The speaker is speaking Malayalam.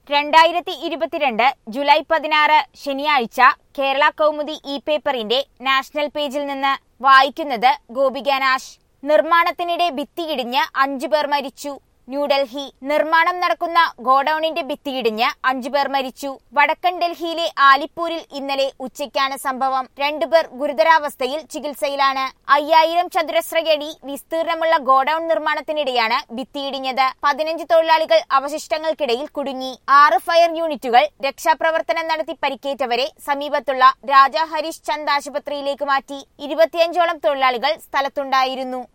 രണ്ടായിരത്തി ഇരുപത്തിരണ്ട് ജൂലൈ പതിനാറ് ശനിയാഴ്ച കേരള കൗമുദി ഇ പേപ്പറിന്റെ നാഷണൽ പേജിൽ നിന്ന് വായിക്കുന്നത് ഗോപിക നാശ് നിർമ്മാണത്തിനിടെ ഭിത്തിയിടിഞ്ഞ് അഞ്ചുപേർ മരിച്ചു ന്യൂഡൽഹി നിർമ്മാണം നടക്കുന്ന ഗോഡൌണിന്റെ ഭിത്തിയിടിഞ്ഞ് അഞ്ചുപേർ മരിച്ചു വടക്കൻ ഡൽഹിയിലെ ആലിപ്പൂരിൽ ഇന്നലെ ഉച്ചയ്ക്കാണ് സംഭവം രണ്ടുപേർ ഗുരുതരാവസ്ഥയിൽ ചികിത്സയിലാണ് അയ്യായിരം ചതുരശ്രയടി വിസ്തീർണമുള്ള ഗോഡൌൺ നിർമ്മാണത്തിനിടെയാണ് ഭിത്തിയിടിഞ്ഞത് പതിനഞ്ച് തൊഴിലാളികൾ അവശിഷ്ടങ്ങൾക്കിടയിൽ കുടുങ്ങി ആറ് ഫയർ യൂണിറ്റുകൾ രക്ഷാപ്രവർത്തനം നടത്തി പരിക്കേറ്റവരെ സമീപത്തുള്ള രാജാ ഹരീഷ് ചന്ദ് ആശുപത്രിയിലേക്ക് മാറ്റി ഇരുപത്തിയഞ്ചോളം തൊഴിലാളികൾ സ്ഥലത്തുണ്ടായിരുന്നു